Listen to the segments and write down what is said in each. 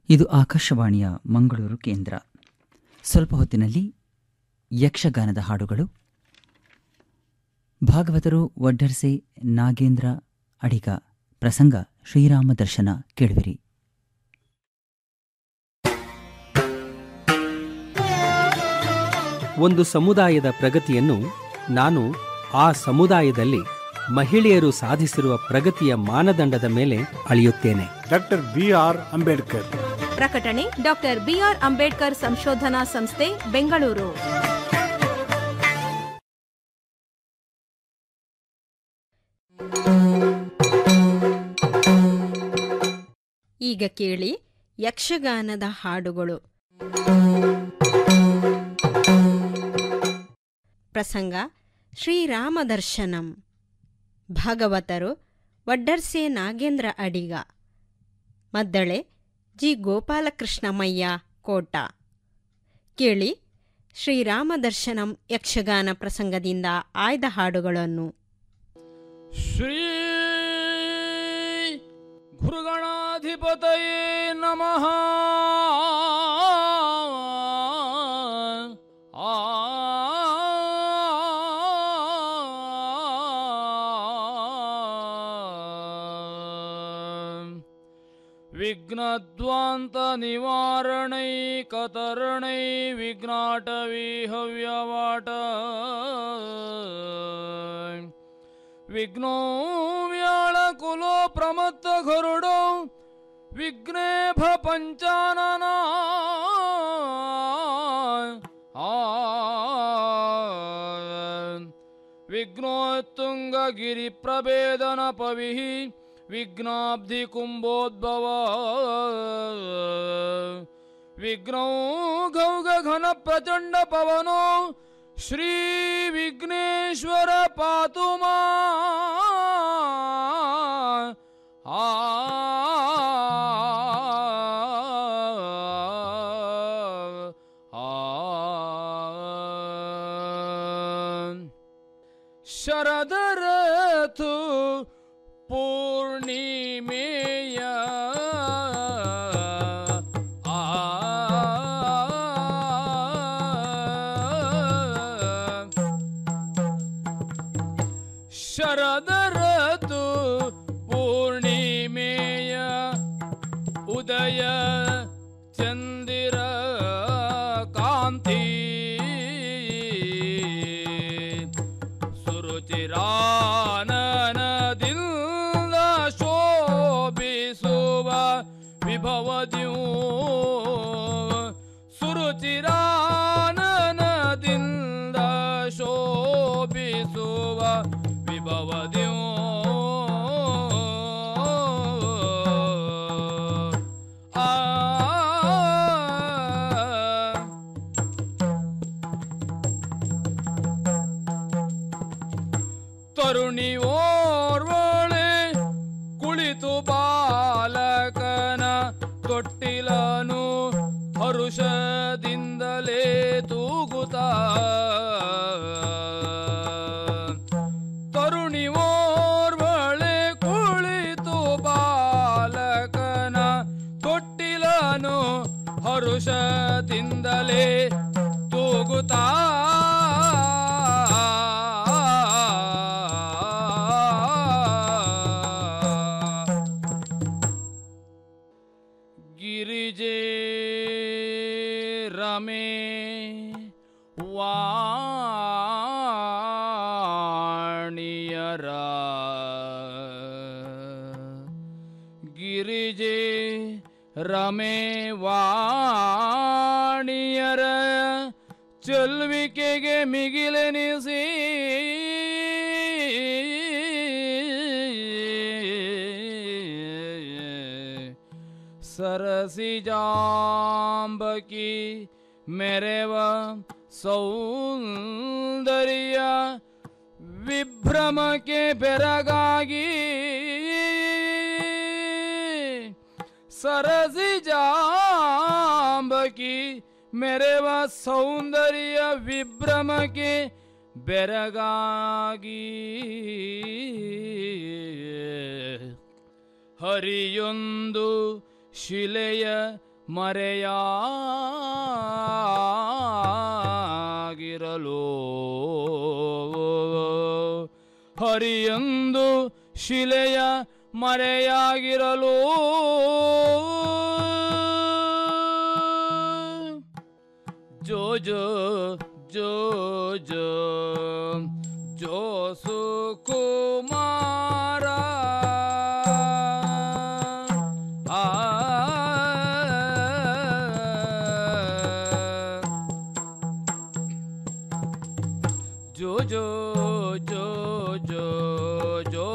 ಇದು ಆಕಾಶವಾಣಿಯ ಮಂಗಳೂರು ಕೇಂದ್ರ ಸ್ವಲ್ಪ ಹೊತ್ತಿನಲ್ಲಿ ಯಕ್ಷಗಾನದ ಹಾಡುಗಳು ಭಾಗವತರು ಒಡ್ಡರ್ಸೆ ನಾಗೇಂದ್ರ ಅಡಿಗ ಪ್ರಸಂಗ ಶ್ರೀರಾಮ ದರ್ಶನ ಕೇಳುವಿರಿ ಒಂದು ಸಮುದಾಯದ ಪ್ರಗತಿಯನ್ನು ನಾನು ಆ ಸಮುದಾಯದಲ್ಲಿ ಮಹಿಳೆಯರು ಸಾಧಿಸಿರುವ ಪ್ರಗತಿಯ ಮಾನದಂಡದ ಮೇಲೆ ಅಳೆಯುತ್ತೇನೆ ಡಾಕ್ಟರ್ ಬಿ ಆರ್ ಅಂಬೇಡ್ಕರ್ ಪ್ರಕಟಣೆ ಡಾಕ್ಟರ್ ಬಿಆರ್ ಅಂಬೇಡ್ಕರ್ ಸಂಶೋಧನಾ ಸಂಸ್ಥೆ ಬೆಂಗಳೂರು ಈಗ ಕೇಳಿ ಯಕ್ಷಗಾನದ ಹಾಡುಗಳು ಪ್ರಸಂಗ ಶ್ರೀರಾಮದರ್ಶನಂ ಭಾಗವತರು ವಡ್ಡರ್ಸೆ ನಾಗೇಂದ್ರ ಅಡಿಗ ಮದ್ದಳೆ ಜಿ ಗೋಪಾಲಕೃಷ್ಣಮಯ್ಯ ಕೋಟ ಕೇಳಿ ಶ್ರೀರಾಮದರ್ಶನಂ ಯಕ್ಷಗಾನ ಪ್ರಸಂಗದಿಂದ ಆಯ್ದ ಹಾಡುಗಳನ್ನು ಶ್ರೀ ಗುರುಗಣಾಧಿಪತಯೇ ನಮಃ ಆ ವಿಘ್ನದ್ವಾಂತ ನಿವಾರಣೈ ಕತರಣೈ ವಿಘ್ನಾಟವಿ ಹವ್ಯವಾಟ ವಿಘ್ನೋ ವ್ಯಾಳ ಕುಲೋ ಪ್ರಮತ್ತ ಗರುಡೋ ವಿಘ್ನೇಭ ಪಂಚಾನನ ಆ ವಿಘ್ನೋತ್ತುಂಗ ಗಿರಿ ಪ್ರಭೇದನ ಪವಿಃ ವಿಘ್ನಾಬ್ಧಿ ಕುಂಭೋದ್ಭವ ವಿಘ್ನೋ ಗೌಗ ಘನ ಪ್ರಚಂಡ ಪವನೋ ಶ್ರೀ ವಿಘ್ನೇಶ್ವರ ಪಾತು ಮಾ ಆ ಶರದರತು ಪೂರ್ಣಿಮೆಯ ಆ ಶರದರತು ಪೂರ್ಣಿಮೆಯ ಉದಯ ಚಂದಿರ ಕಾಂತಿ ಸುರುಚಿರಾನನದಿಂದ ಶೋಭಿಸುವ ವಿಭವದ್ಯೂ ಸುರುಚಿರಾನನದಿಂದ ಶೋಭಿಸುವ ವಿಭವದ್ಯೂ ಆ ತರುಣಿ ಓರ್ವಳೆ ಕುಳಿತು ಬಾಲಕನ ತೊಟ್ಟಿಲನು ಹರುಷದಿಂದಲೇ ತೂಗುತ್ತ ತರುಣಿ ಓರ್ವಳೆ ಕುಳಿತು ಬಾಲಕನ ತೊಟ್ಟಿಲನು ಹರುಷದಿಂದಲೇ ತೂಗುತ್ತಾ ಗಿರಿಜೆ ರಮೆ ವಾಣಿಯರ ಗಿರಿಜೆ ರಮೆ ವಾಣಿಯರ ಚೆಲ್ವಿಕೆಗೆ ಮಿಗಿಲೆನಿಸಿ ಸರಸಿಜಾಂಬಕಿ ಮೆರೆವ ಸೌಂದರ್ಯ ವಿಭ್ರಮಕ್ಕೆ ಬೆರಗಾಗಿ ಸರಸಿಜಾಂಬಕಿ ಮೆರೆವ ಸೌಂದರ್ಯ ವಿಭ್ರಮಕ್ಕೆ ಬೆರಗಾಗಿ ಹರಿಯೊಂದು ಶಿಲೆಯ ಮರೆಯಾಗಿರಲು ಹರಿಯಂದು ಶಿಲೆಯ ಮರೆಯಾಗಿರಲು ಜೋ ಜೋ ಜೋ ಜೋ ಜೋ ಸುಕುಮಾರ ಆ ಜೋ ಜೋ ಜೋ ಜೋ ಜೋ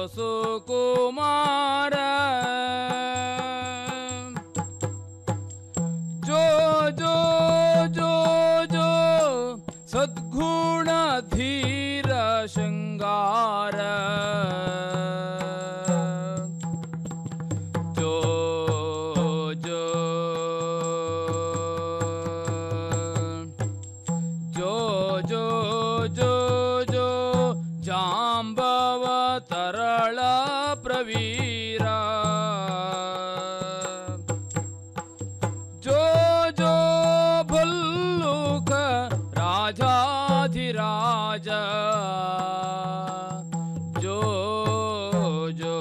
ಸುಕುಮಾರ ಜೋ ಜೋ ಜೋ ಜೋ ಸದ್ಗುಣ ಧೀರ ಶೃಂಗಾರ ಜೋ ಜೋ ಜೋ ಜೋ ಜೋ ಜೋ ಜಾಂಬವ ತರಳ ಪ್ರವೀರ ಜೋ ಜೋ ಭಲ್ಲುಕ ರಾಜಾಧಿರಾಜ ಜೋ ಜೋ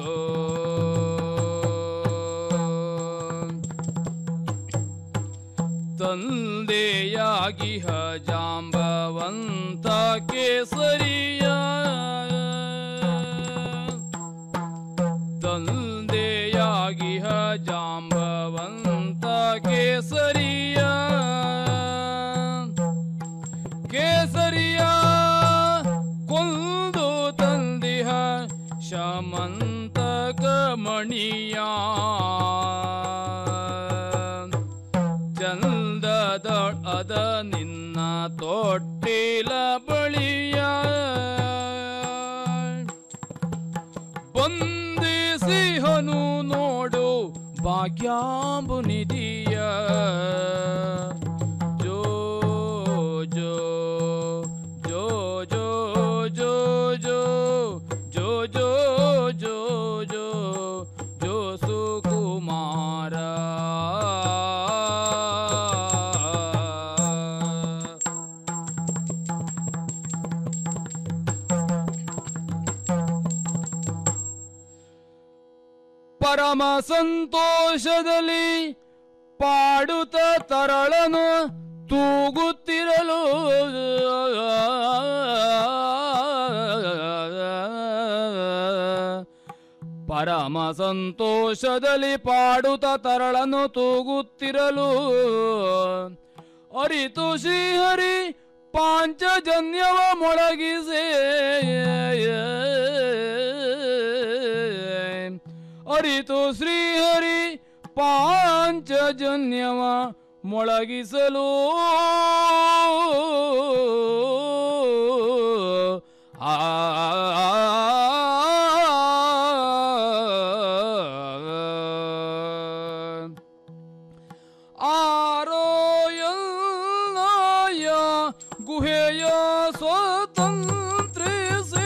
ತಂದೆಯಾಗಿಹ ಜಾಂಬವಂತ ಕೇಸರಿಯ ತಂದೆಯಾಗಿಹ ಜಾಂಬವಂತ ಕೇಸರಿಯ ಕೇಸರಿಯ ಕೊಂದು ತಂದಿಹ ಶಮಂತಕ ಮಣಿಯ ಚಂದದ ಅದ ನಿನ್ನ ತೊಟ್ಟಿಲ ಬಳಿಯ ಬಂದಿಸಿಹನು ನೋಡು ಭಾಗ್ಯಾಂಬು ನಿಧಿಯ ಜೋ ಜೋ ಜೋ ಜೋ ಜೋ ಜೋ ಜೋ ಜೋ ಜೋ ಜೋ ಜೋ ಸುಕುಮಾರ ಪರಮ ಸಂತೋಷದಲ್ಲಿ ಪಾಡುತ್ತ ತರಳನು ತೂಗುತ್ತಿರಲು ಪರಮ ಸಂತೋಷದಲ್ಲಿ ಪಾಡುತ್ತ ತರಳನು ತೂಗುತ್ತಿರಲು ಅರಿತು ಶ್ರೀಹರಿ ಪಾಂಚಜನ್ಯವ ಮೊಳಗಿಸೇ ಅರಿತು ಶ್ರೀಹರಿ ಪಾಂಚಜನ್ಯವ ಮೊಳಗಿಸಲು ಆ ಆರೋಯಲ್ಲಾಯ ಗುಹೆಯ ಸ್ವತಂತ್ರಿಸಿ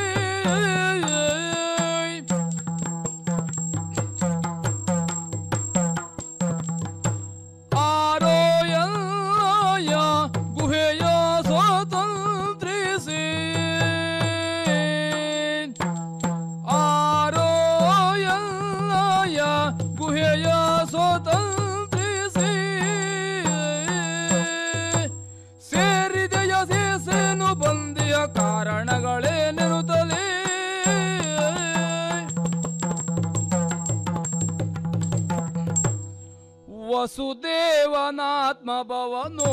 ಆರೋಯಲ್ಲಾಯ ಗುಹೆಯ ಸ್ವತಂತ್ರಿಸಿ ಆರೋಯಲ್ಲಾಯ ಗುಹೆಯ ಸ್ವತಂತ್ರಿಸಿ ಸೇರಿದೆಯ ಸೇಸೇನು ಬಂದೆಯ ಕಾರಣಗಳೇನಿರುತ್ತಲೇ ವಸುದೇವನಾತ್ಮ ಭವನೋ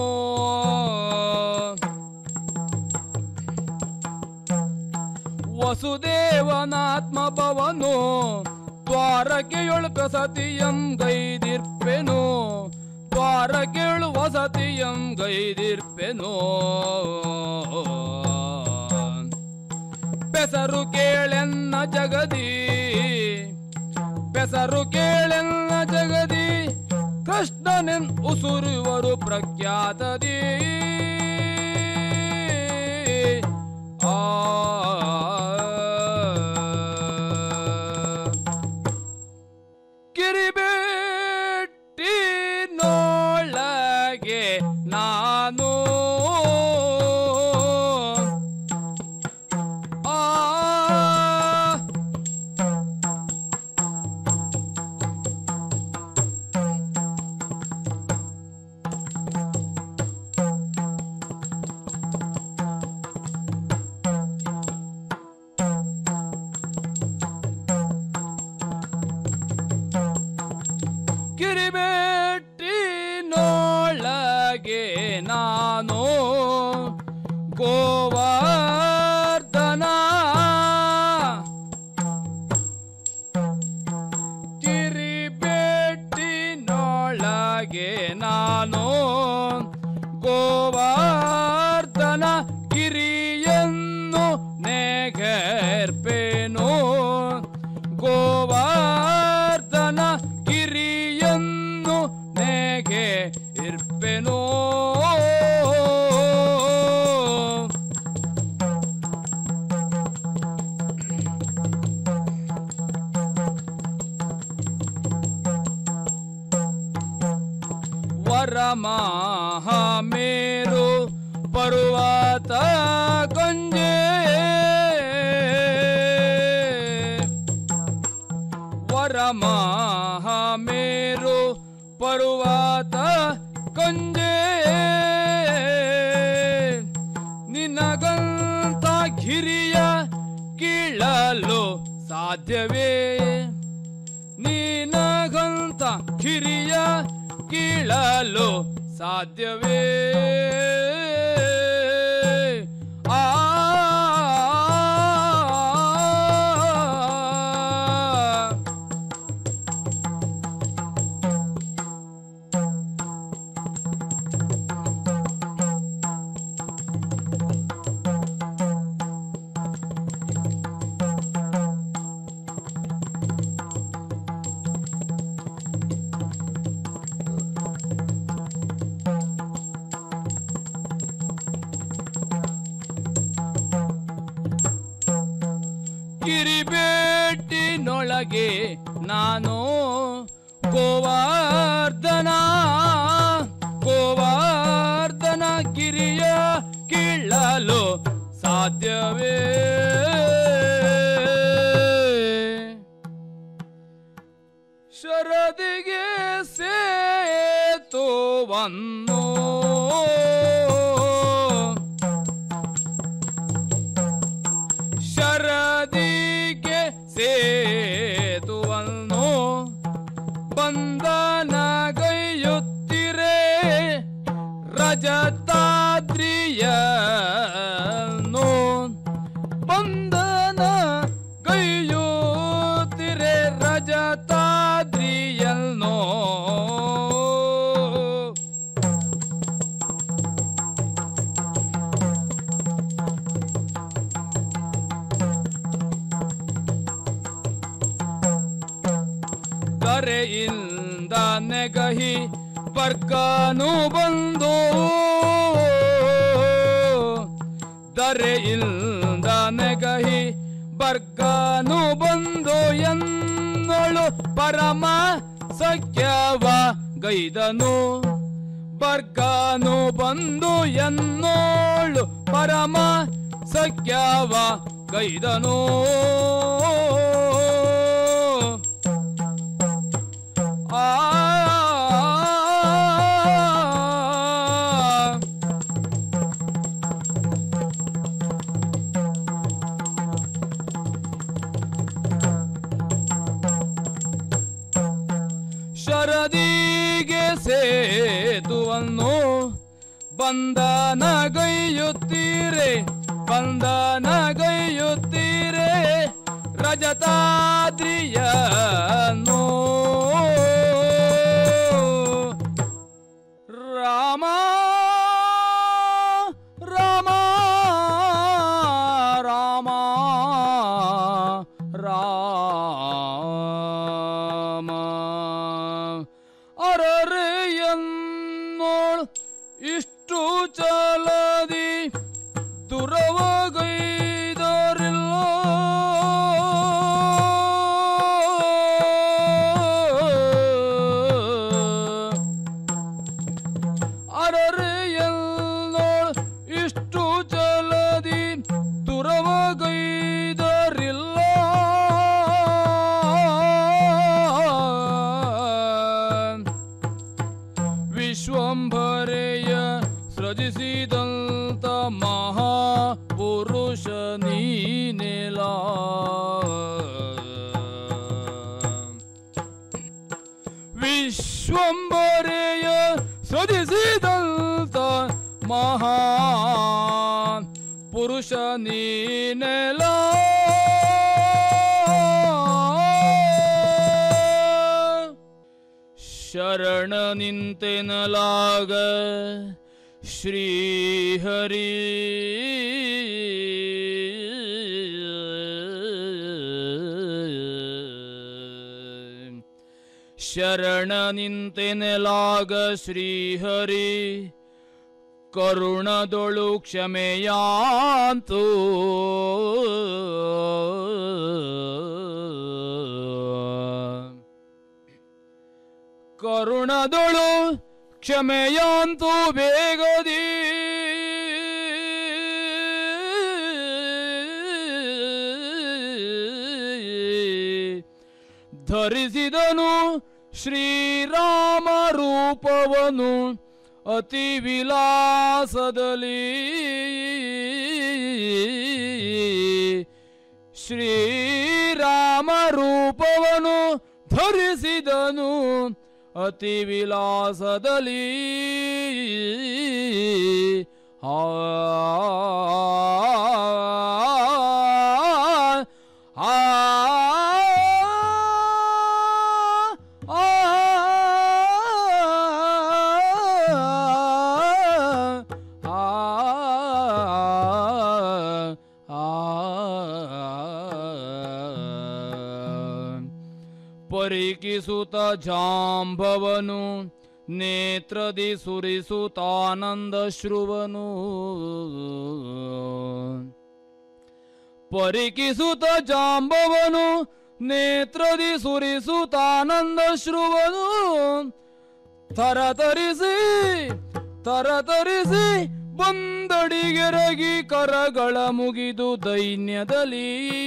ವಸುದೇವನಾತ್ಮ ಭವನೋ ದ್ವಾರಕೆಯೊಳು ಸತಿಯಂ ಗೈದಿರ್ಪೆನು ದ್ವಾರಕೆಯೊಳು ವಸತಿಯಂ ಗೈದಿರ್ಪೆನು ಬೆಸರು ಕೇಳೆನ್ನ ಜಗದಿ ಬೆಸರು ಕೇಳೆನ್ನ ಜಗದಿ ಕೃಷ್ಣನೆನ್ ಉಸುರುವರು ಪ್ರಖ್ಯಾತದಿ ಆ ಕಿರಿಬೇಟಿ ನೋ ಗಿರಿಬೇಟಿನೊಳಗೆ ನಾನು ಗೋವರ್ಧನ ಗಿರಿಬೇಟಿನೊಳಗೆ ನಾನು ಗೋವರ್ಧನ ಗಿರಿಯನ್ನು ನೆಗರ್ಪೇನು ಗೋವರ್ಧನ ಗಿರಿಯನ್ನು ನೆಗೆ ಇರ್ಪೆನೋ ವರಮಹಾಮೇರು ಪರ್ವತ ಕೊಂಜೆ ವರಮಹಾಮೇರು ಪರ್ವತ ಕೊಂಜೆ ನಿನಗಂತ ಗಿರಿಯ ಕೀಳಲು ಸಾಧ್ಯವೇ ನಿನಗಂತ ಕಿರಿಯ ಕೀಳಲು ಸಾಧ್ಯವೇ ಆ ಕಿರಿಬೇಟಿನೊಳಗೆ ನಾನು ಗೋವರ್ಧನ ಗೋವರ್ಧನ ಗಿರಿಯ ಕೀಳಲು ಸಾಧ್ಯವೇ ಶರದಿಗೆ ಸೇತುವನ್ನು ಶರದಿಗೆ ಸೇತುವನ್ನು ಬಂಧನಗೈಯುತ್ತಿರೆ ರಜತಾದ್ರಿಯನ್ನು ಬಂಧನ ಗೈಯುತ್ತಿರೆ ರಜತಾದ್ರಿಯನ್ನು ಕರೆಯಿಂದ ನೆಗಹಿ ಬರ್ಗಾನು ಬಂದು ದರೆಯಿಂದ ನೆಗಹಿ ಬರ್ಗಾನು ಬಂದು ಎನ್ನೊಳು ಪರಮ ಸಖ್ಯವ ಗೈದನು ಬರ್ಗಾನು ಬಂದು ಎನ್ನೋಳು ಪರಮ ಸಖ್ಯವ ಗೈದನು ಆ ಶರದಿಗೆ ಸೇತುವನ್ನು ಬಂಧನಗೈಯುತ್ತೀರೆ ಬಂಧನಗೈಯುತ್ತೀರೆ ರಜತಾದ್ರಿಯನ್ನು ರಾಮ ರಾಮ ರಾಮ ರಾಮ ಅರರೆಯನ್ನೋಳ್ ಇಷ್ಟು ಚಲದಿ ದುರವಗೈದರಿಲ್ಲ ಅರರೆಯನ್ನೋಳ್ ಇಷ್ಟು ಚಲದಿ ದುರವಗೈದರಿಲ್ಲ ವಿಶ್ವಂಭರೆಯ ಸೃಜಿಸಿ ವಿಶ್ವಂಬರೆಯ ಸೃಜಿಸಿದಂತ ಮಹಾ ಪುರುಷ ನೀನೆಲ ಶರಣ ನಿಂತೆನಲಾಗ ಶ್ರೀಹರಿ ಶರಣ ನಿಂತೆನೆಲಾಗ ಶ್ರೀಹರಿ ಕರುಣದೊಳು ಕ್ಷಮೆಯಾಂತು ಕರುಣದೊಳು ಕ್ಷಮೆಯಾಂತು ಬೇಗದಿ ಧರಿಸಿದನು ಶ್ರೀರಾಮ ರೂಪವನು ಅತಿ ವಿಲಾಸದಲ್ಲಿ ಶ್ರೀರಾಮ ರೂಪವನು ಧರಿಸಿದನು ಅತಿ ವಿಲಾಸದಲ್ಲಿ ಆ ಆ ಪರಿಕಿಸುತ್ತ ಜಾಂಬವನು ನೇತ್ರದಿ ಸುರಿಸುತ್ತಾನಂದ ಶ್ರುವನು ಪರಿಕಿಸುತ್ತ ಜಾಂಬವನು ನೇತ್ರದಿ ಸುರಿಸುತ್ತಾನಂದ ಶ್ರುವನು ತರತರಿಸಿ ತರತರಿಸಿ ಬಂದಡಿಗೆರಗಿ ಕರಗಳ ಮುಗಿದು ದೈನ್ಯದಲ್ಲಿ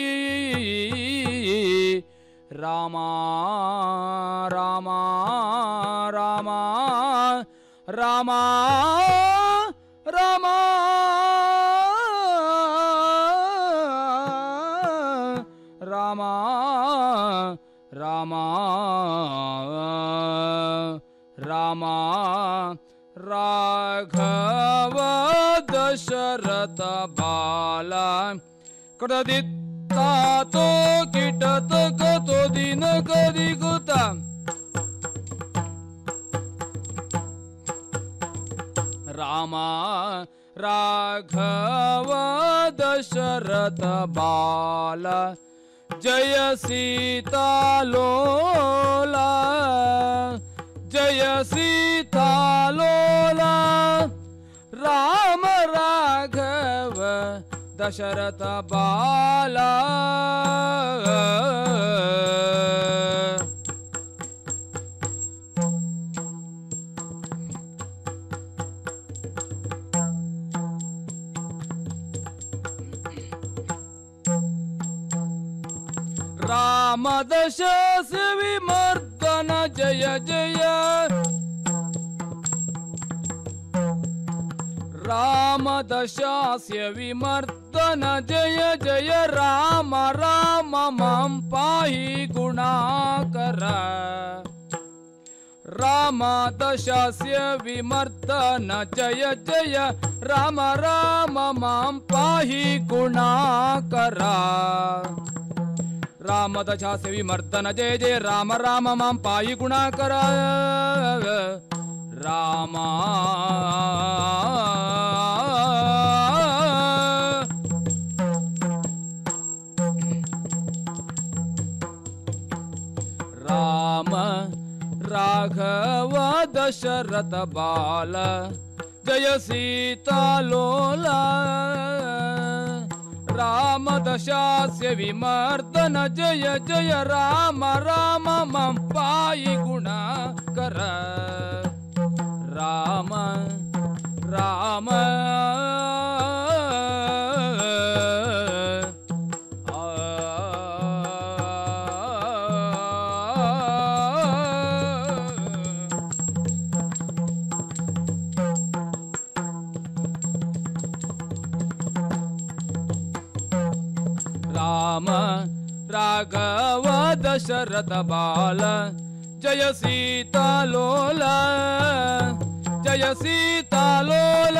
ರಾಮ ರಾಮ ರಾಮ ರಾಮ ರಾಮ ರಾಮ ರಾಮ ರಾಮ ರಾಘವ ದಶರಥ ಬಾಲ ಕಡದಿತ್ತಾತೋ ಕಿಟತ ಕತೋ ದಿನ ಕದಿಗುತ್ತ ರಾಮ ರಾಘವ ದಶರಥ ಬಾಲ ಜಯ ಸೀತಾಲೋಲ ಜಯ ಸೀತಾಲೋಲ ರಾಮ ರಾಘವ ದಶರಥ ಬಾಲ ರಾಮದಶ ವಿಮರ್ದನ ಜಯ ಜಯ ರಾಮದಶಾಸ್ಯ ವಿಮರ್ದನ ಜಯ ಜಯ ರಾಮ ರಾಮ ಮಾಂ ಪಾಹಿ ಗುಣಾಕರ ರಾಮ ದಶಾಸ್ಯ ವಿಮರ್ದನ ಜಯ ಜಯ ರಾಮ ರಾಮ ಮಾಂ ಪಾಹಿ ಗುಣಾಕರ ರಾಮದ ಛಾಸ್ಯ ವಿಮರ್ದನ ಜಯ ಜಯ ರಾಮ ರಾಮ ಮಾಂ ಪಾಯಿ ಗುಣಾಕರ ರಾಮ ರಾಮ ರಾಘವ ದಶರಥ ಬಾಲ ಜಯ ಸೀತಾಲೋಲ ರಾಮ ದಶಾಸ್ಯ ವಿಮರ್ದನ ಜಯ ಜಯ ರಾಮ ರಾಮ ಮಂ ಪಾಯಿ ಗುಣ ಕರ ರಾಮ ರಾಮ ರಾಮ ರಾಘವ ದಶರಥ ಬಾಲ ಜಯ ಸೀತಾಲೋಲ ಜಯ ಸೀತಾಲೋಲ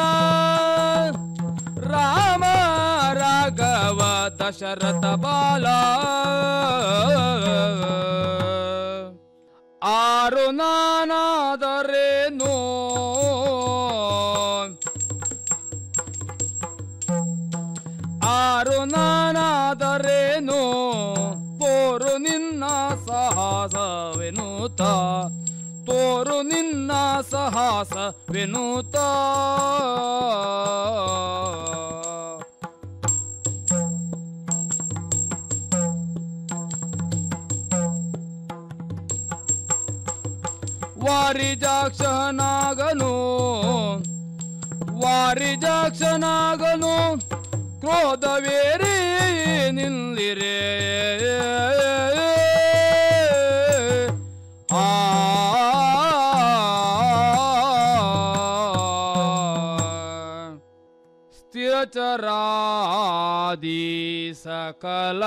ರಾಮ ರಾಘವ ದಶರಥ ಬಾಲ ಆರು ನಾನಾದರೇನು ಆರು ನಾನಾದರೇನು ತೋರು ನಿನ್ನ ಸಾಹಸವೆನುತ ತೋರು ನಿನ್ನ ಸಾಹಸವೆನುತ ವಾರಿಜಾಕ್ಷನಾಗನು ವಾರಿಜಾಕ್ಷನಾಗನು ಕ್ರೋಧವೇರಿ ನಿಲ್ಲಿರೆ ಆ ಸ್ಥಿರಚರಾದಿ ಸಕಲ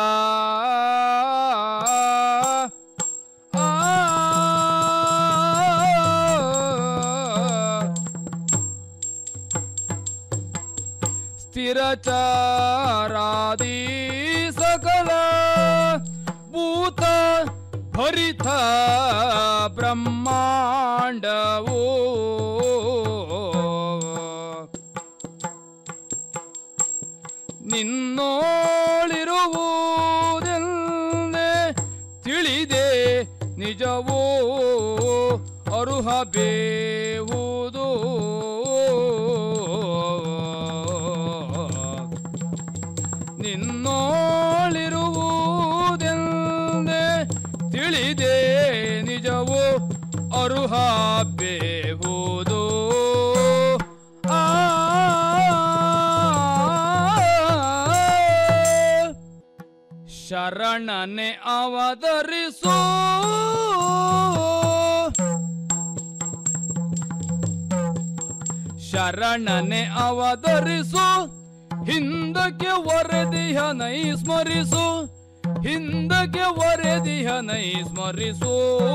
ಆ ಸ್ಥಿರಚಾರಾದಿ ಸಕಲ ಭೂತ ಭರಿತ ಬ್ರಹ್ಮಾಂಡವೋ ನಿನ್ನೋಳಿರುವುದೆಂದೇ ತಿಳಿದೆ ನಿಜವೋ ಅರುಹ ಬೇವುದು ನಿನ್ನೋಳಿರುವುದೆಂದೇ ತಿಳಿದೆ ನಿಜವೋ ಅರುಹ ಬೇವುದು ಆ ಶರಣನೆ ಅವತರಿಸೋ ಶರಣನೆ ಅವತರಿಸು ಹಿಂದಕ್ಕೆ ವರದಿಯ ನೈ ಸ್ಮರಿಸು ಹಿಂದಕ್ಕೆ ವರದಿಯ ನೈ ಸ್ಮರಿಸು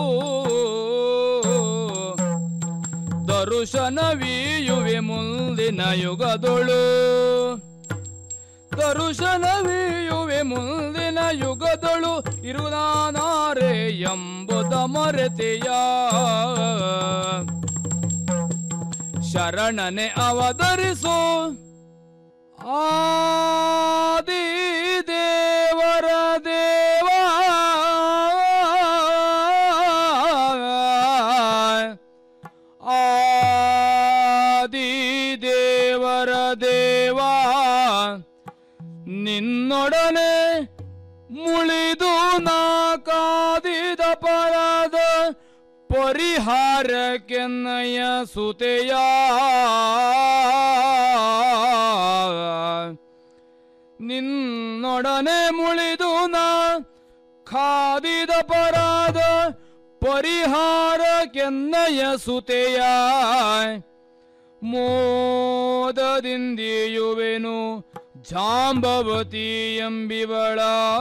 ದರುಶನವೀಯುವೆ ಮುಂದಿನ ಯುಗದೊಳು ದರುಶನವೀಯುವೆ ಮುಂದಿನ ಯುಗದೊಳು ಇರುನಾನಾರೆ ಎಂಬುದ ಮರೆತೆಯ ಶರಣನೆ ಅವತರಿಸು ಆದಿ ದೇವರ ದೇವ ಆದಿ ದೇವರ ದೇವ ನಿನ್ನೊಡನೆ ಮುಳಿದು ನಾ ಕಾದಿದ ಪರದ ಪರಿಹಾರಕ್ಕೆನ್ನಯ ಸುತೆಯ ನಿನ್ನೊಡನೆ ಮುಳಿದು ನಾ ಖಾದಿದ ಪರಾದ ಪರಿಹಾರಕ್ಕೆನ್ನಯ ಸುತೆಯ ಮೋದದಿಂದಿಯುವೆನು ಜಾಂಬವತಿ ಎಂಬಿವಳ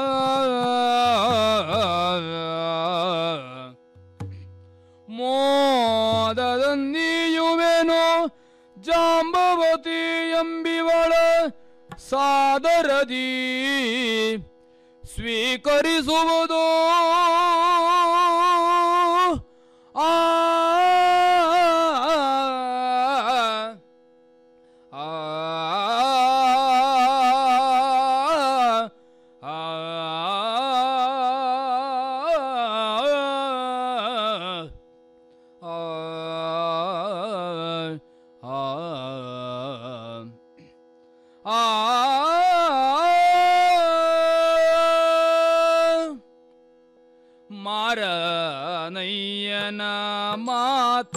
ಮೋದದಂದಿಯುವೆನು ಜಾಂಬವತಿ ಎಂಬಿವಳ ಸಾದರದಿ ಸ್ವೀಕರಿಸುವುದು ಆ ಆ ಮಾರನಯ್ಯನ ಮಾತ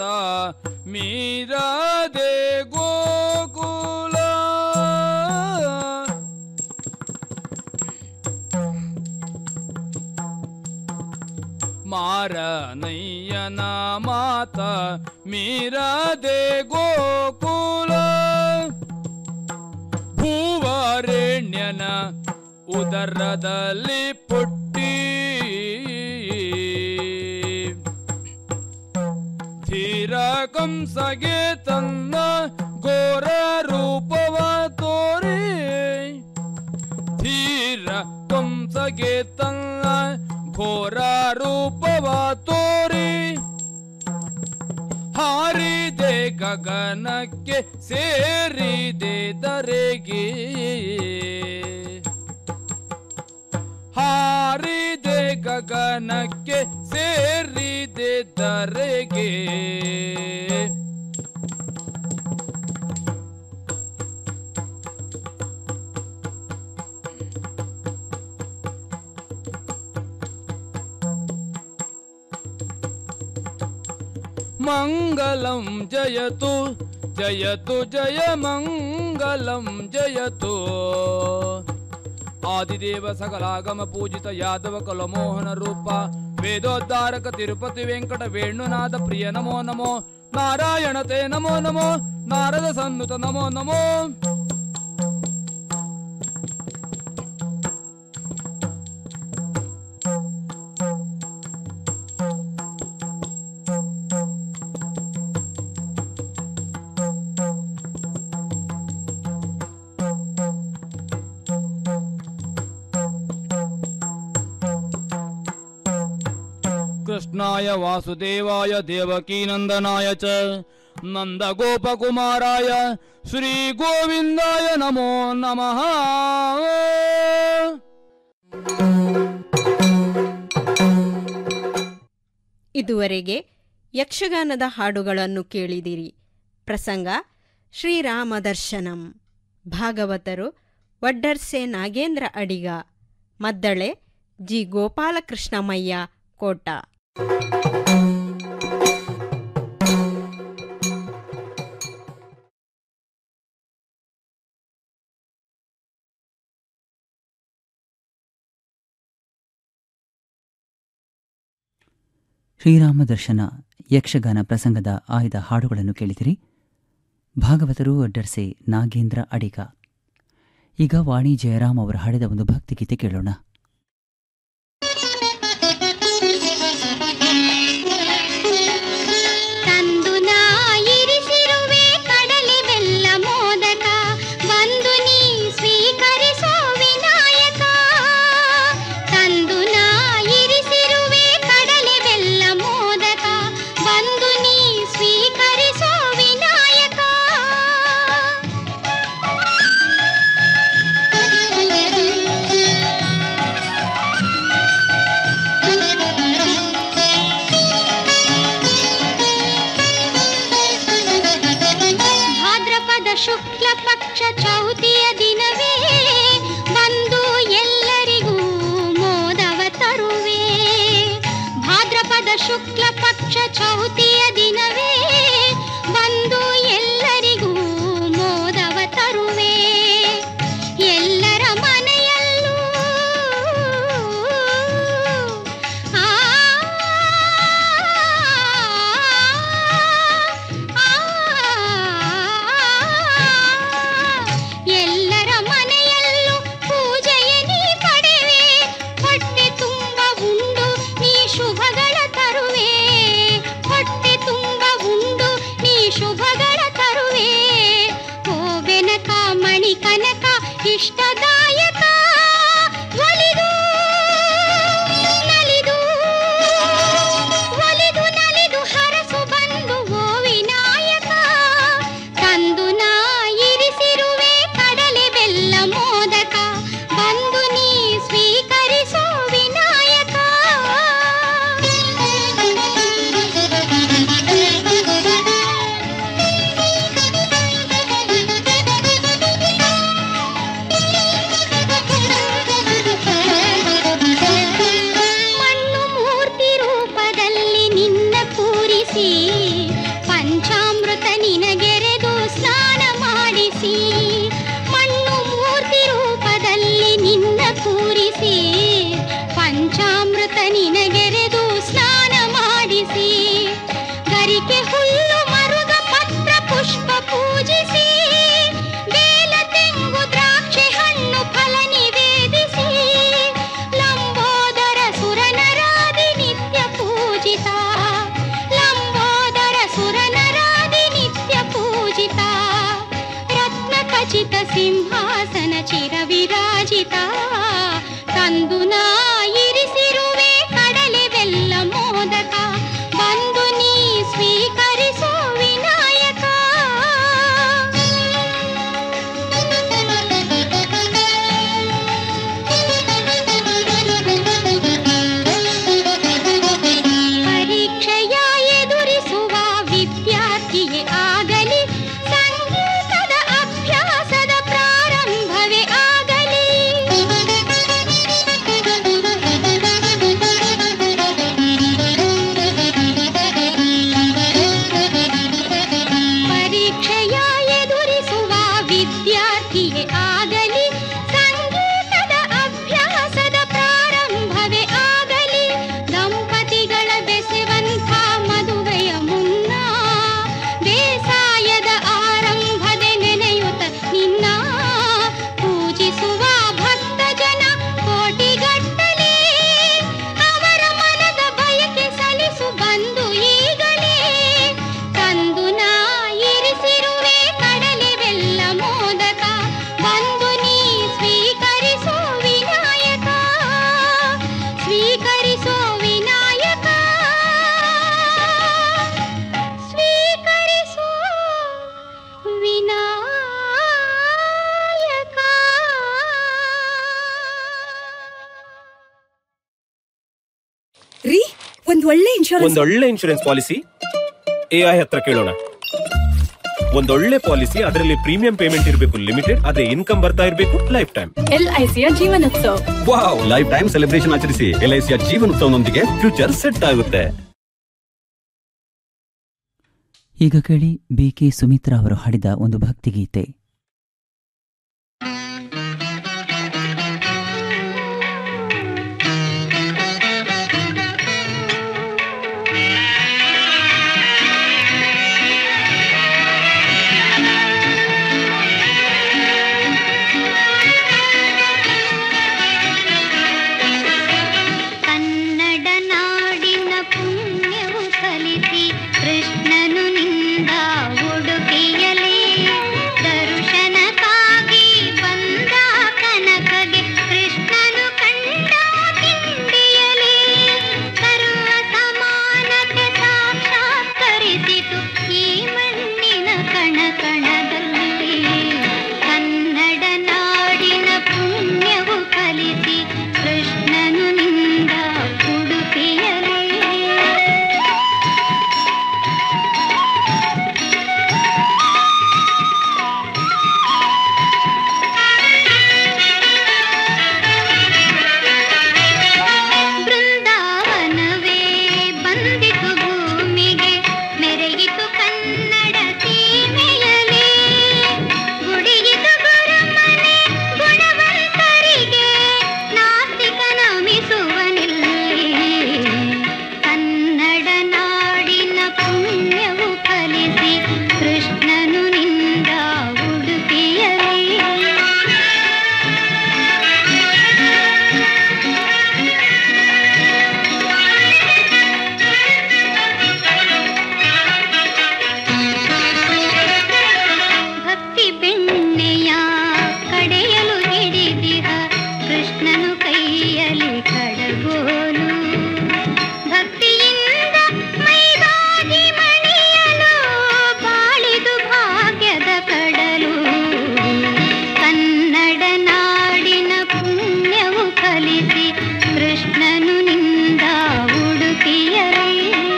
ಮೀರದೆ ಗೋಕುಲ ಮಾರನಯ್ಯನ ಮಾತ ಮೀರದೆ ಗೋಕುಲ ಭೂವರೆಣ್ಯನ ಉದರದಲ್ಲಿ ಪುಟ್ಟಿ ಕಂಸಗೆ ತನ್ನ ಘೋರ ರೂಪವ ತೋರಿ ಧೀರ ಕಂಸಗೆ ತನ್ನ ಘೋರ ರೂಪವ ತೋರಿ ಹಾರಿದೆ ಗಗನಕ್ಕೆ ಸೇರಿದೆ ದರೆಗೆ ಹಾರಿದೆ ಗಗನಕ್ಕೆ ಸೇರಿದೆ ದರೆಗೆ ಮಂಗಲಂ ಜಯತು ಜಯತು ಜಯ ಮಂಗಲಂ ಜಯತು ಆದಿದೇವ ಸಕಲಾಗಮ ಪೂಜಿತ ಯಾದವ ಕಲಮೋಹನ ರೂಪ ವೇದೋದ್ಧಾರಕ ತಿರುಪತಿ ವೆಂಕಟ ವೇಣುನಾಥ ಪ್ರಿಯ ನಮೋ ನಮೋ ನಾರಾಯಣ ತೇ ನಮೋ ನಮೋ ನಾರದ ಸನ್ನುತ ನಮೋ ನಮೋ ಕೃಷ್ಣಾಯ ವಾಸುದೇವಾಯ ದೇವಕೀನಂದನಾಯ ಚ ನಂದಗೋಪಕುಮಾರಾಯ ಶ್ರೀ ಗೋವಿಂದಾಯ ನಮೋ ನಮಃ ಇದುವರೆಗೆ ಯಕ್ಷಗಾನದ ಹಾಡುಗಳನ್ನು ಕೇಳಿದಿರಿ ಪ್ರಸಂಗ ಶ್ರೀರಾಮ ದರ್ಶನಂ ಭಾಗವತರು ವಡ್ಡರ್ಸೆ ನಾಗೇಂದ್ರ ಅಡಿಗ ಮದ್ದಳೆ ಜಿ ಗೋಪಾಲಕೃಷ್ಣಮಯ್ಯ ಕೋಟ ಶ್ರೀರಾಮ ದರ್ಶನ ಯಕ್ಷಗಾನ ಪ್ರಸಂಗದ ಆಯ್ದ ಹಾಡುಗಳನ್ನು ಕೇಳಿದಿರಿ ಭಾಗವತರು ಅಡ್ಡರ್ಸೆ ನಾಗೇಂದ್ರ ಅಡಿಗ ಈಗ ವಾಣಿ ಜಯರಾಮ್ ಅವರು ಹಾಡಿದ ಒಂದು ಭಕ್ತಿಗೀತೆ ಕೇಳೋಣ ತಂದು ನಾ ಇರಿಸಿರುವೆ ಕಡಲೆ ಬೆಲ್ಲ ಮೋದಕ ಬಂದು ನೀ ಸ್ವೀಕರಿಸೋ ವಿನಾಯಕ ತಂದು ನಾ ಇರಿಸಿರುವೆ ಕಡಲೆ ಬೆಲ್ಲ ಮೋದಕ ಬಂದು ನೀ ಸ್ವೀಕರಿಸೋ ವಿನಾಯಕ ಭಾದ್ರಪದ ಶುಕ್ಲ ಪಕ್ಷ ಚೌತಿಯ ದಿನವೇ ಬಂದು ಎಲ್ಲರಿಗೂ ಮೋದವ ತರುವೆ ಭಾದ್ರಪದ ಶುಕ್ಲ ಪಕ್ಷ ಚೌತಿಯ ದಿನವೇ ಬಂದು ಎಲ್ಲರಿಗೂ ಮೋದವ ತರುವೆ ಎಲ್ಲರ ಮನೆಯಲ್ಲೂ ಆ ಎಲ್ಲರ ಮನೆಯಲ್ಲೂ ಪೂಜೆಯ ನೀ ಪಡೆವೆ ಹೊಟ್ಟೆ ತುಂಬ ಉಂಡು ನೀ ಶುಭಗಳ ತರುವೆ ಹೊಟ್ಟೆ ತುಂಬ ಉಂಡು ಇನ್ಶೂರೆನ್ಸ್ ಒಂದೊಳ್ಳೆ ಇನ್ಶೂರೆನ್ಸ್ ಪಾಲಿಸಿ ಎ ಐ ಹತ್ರ ಕೇಳೋಣ ಒಂದೊಳ್ಳೆ ಪಾಲಿಸಿ ಅದರಲ್ಲಿ ಪ್ರೀಮಿಯಂ ಪೇಮೆಂಟ್ ಇರಬೇಕು ಲಿಮಿಟೆಡ್ ಅದೇ ಇನ್ಕಮ್ ಬರ್ತಾ ಇರಬೇಕು ಲೈಫ್ ಟೈಮ್ ಎಲ್ ಐ ಸಿಯ ಜೀವನೋತ್ಸವ ವಾವ್ ಲೈಫ್ ಟೈಮ್ ಸೆಲೆಬ್ರೇಷನ್ ಆಚರಿಸಿ ಎಲ್ಐಸಿಯ ಜೀವನೋತ್ಸವನೊಂದಿಗೆ ಫ್ಯೂಚರ್ ಸೆಟ್ ಆಗುತ್ತೆ ಈಗ ಕೇಳಿ ಬಿ ಕೆ ಸುಮಿತ್ರಾ ಅವರು ಹಾಡಿದ ಒಂದು ಭಕ್ತಿಗೀತೆ ಕನ್ನಡ ನಾಡಿನ ಪುಣ್ಯವು ಕಲಿಸಿ ಕೃಷ್ಣನು ನಿಂದ ಉಡುಪಿಯಲೇ ದರ್ಶನಕ್ಕಾಗಿ ಬಂದ ಕನಕಗೆ ಕೃಷ್ಣನು ಕಂಡ ಕಿಂಡಿಯಲೇ ಸರ್ವ ಸಮಾನತೆ ಸಾಕ್ಷಾತ್ಕರಿಸಿತು ಈ ಮಣ್ಣಿನ ಕಣ ಕಣದಲ್ಲಿ ಕನ್ನಡ ನಾಡಿನ ಪುಣ್ಯವು ಕಲಿಸಿ ಕೃಷ್ಣನು ನಿಂದ ಉಡುಪಿಯಲೇ ಬೃಂದಾವನವೇ ಬಂದಿತು ಭೂಮಿಗೆ ಮೆರೆಯಿತು ಕನ್ನಡ ಸೀಮೆಯಲಿ ಗುಡಿಯಿತು ಗುರುಮನೆ ಗುಣವಂತರಿಗೆ ನಾಸ್ತಿಕ ನಮಿಸುವನಿಲ್ಲಿ ಕನ್ನಡ ನಾಡಿನ ಪುಣ್ಯವು ಕಲಿಸಿ ಕೃಷ್ಣನು ನಿಂದ ಉಡುಪಿಯಲಿ ಭಕ್ತಿ ಬೆಣ್ಣೆಯ ಕಡೆಯಲು ಹಿಡಿದಿಹ ಕೃಷ್ಣನು ಕೈಯಲ್ಲಿ ಕಡಗೋಲು ಭಕ್ತಿಯಿಂದ ಮೈದಾಗಿ ಮಣಿಯಲು ಬಾಳಿದು ಭಾಗ್ಯದ ಕಡಲು ಕನ್ನಡ ನಾಡಿನ ಪುಣ್ಯವು ಕಲಿಸಿ ಕೃಷ್ಣನು ನಿಂದ ಉಡುಪಿಯಲೇ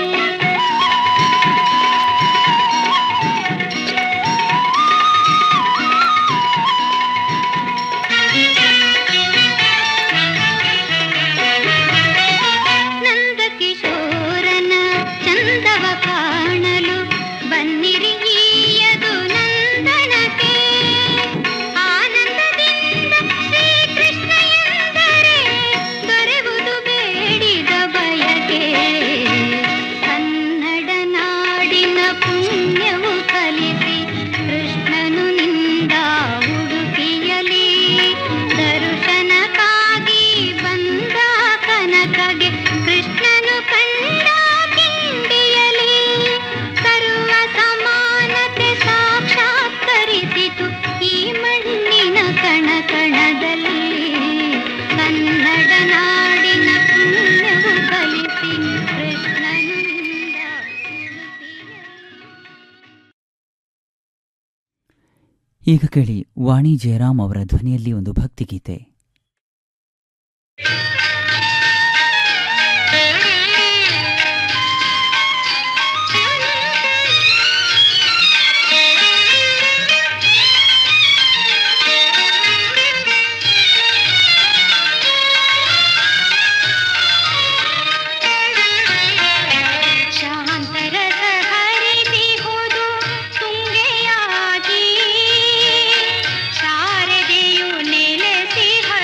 ನಂದಕಿಶೋರನ ಚಂದವ ಕಾಣಲು ಬನ್ನಿರಿ ಈಯದು ನಂದನಕ್ಕೆ ಆನಂದದಿಂದ ಶ್ರೀಕೃಷ್ಣ ಎಂದರೆ ದೊರೆವುದು ಬೇಡಿದ ಬಯಕೆ ಕನ್ನಡ ನಾಡಿನ ಪುಣ್ಯವು ಕಲಿಸಿ ಕೃಷ್ಣನು ನಿಂದ ಉಡುಪಿಯಲಿ ದರ್ಶನಕ್ಕಾಗಿ ಬಂದ ಕನಕಗೆ ಕೃಷ್ಣನು ಕಂಡ ಕಿಂಡಿಯಲಿ ಸರ್ವ ಸಮಾನತೆ ಸಾಕ್ಷಾತ್ಕರಿಸಿತು ಈ ಮಣ್ಣಿನ ಕಣ ಕಣದಲ್ಲಿ ಕನ್ನಡ ನಾಡಿನ ಪುಣ್ಯವು ಕಲಿಸಿ ಕೃಷ್ಣನು ನಿಂದ ಈಗ ಕೇಳಿ ವಾಣಿ ಜಯರಾಮ್ ಅವರ ಧ್ವನಿಯಲ್ಲಿ ಒಂದು ಭಕ್ತಿಗೀತೆ ಶಾಂತರಸ ಹರಿದಿಹುದು ತುಂಗೆಯಾಗಿ ಶಾರದೆಯು ನೆಲೆಸಿ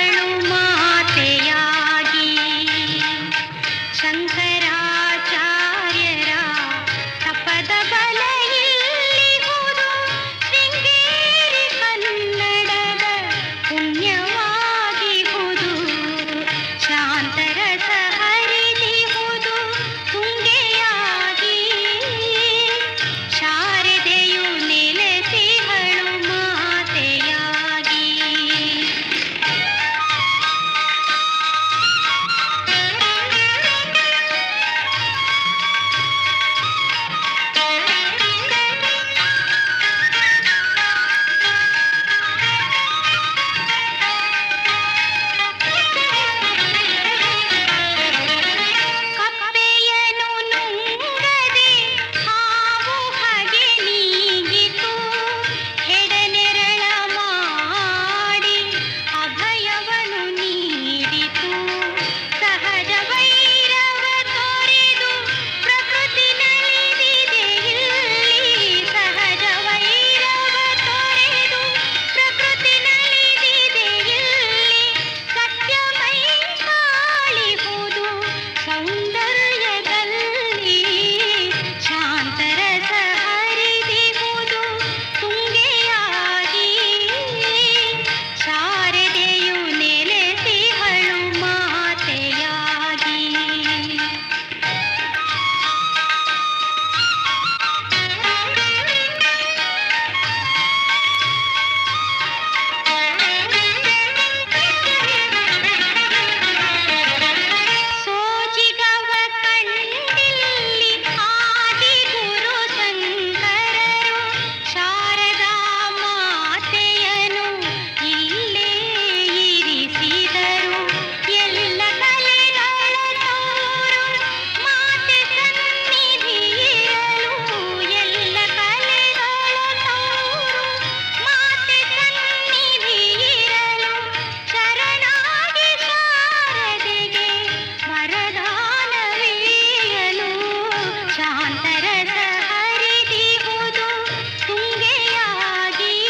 ರಸ ಹರಿದಿಹುದು ತುಂಗೆಯಾಗಿ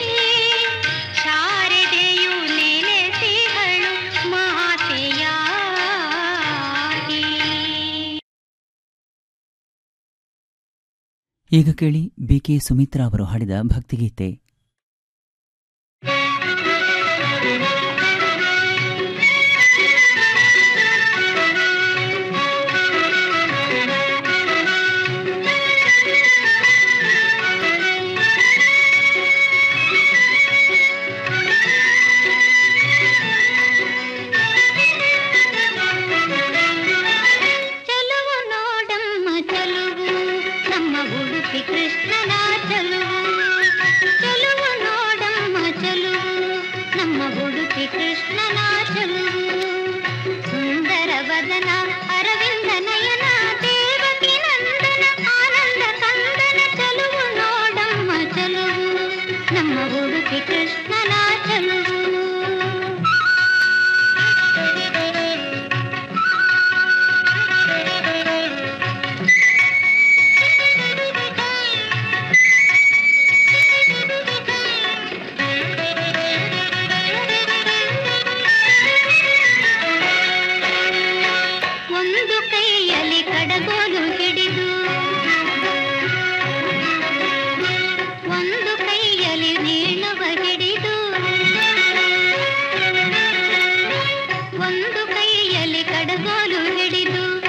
ಶಾರದೆಯು ನೆಲೆಸಿಹಳು ಮಾತೆಯಾಗಿ ಈಗ ಕೇಳಿ ಬಿಕೆ ಸುಮಿತ್ರಾ ಅವರು ಹಾಡಿದ ಭಕ್ತಿಗೀತೆ ಚಲುವು ನೋಡಮ್ಮ ಚಲುವು ನಮ್ಮ ಉಡುಪಿ ಕೃಷ್ಣನ ಚಲುವು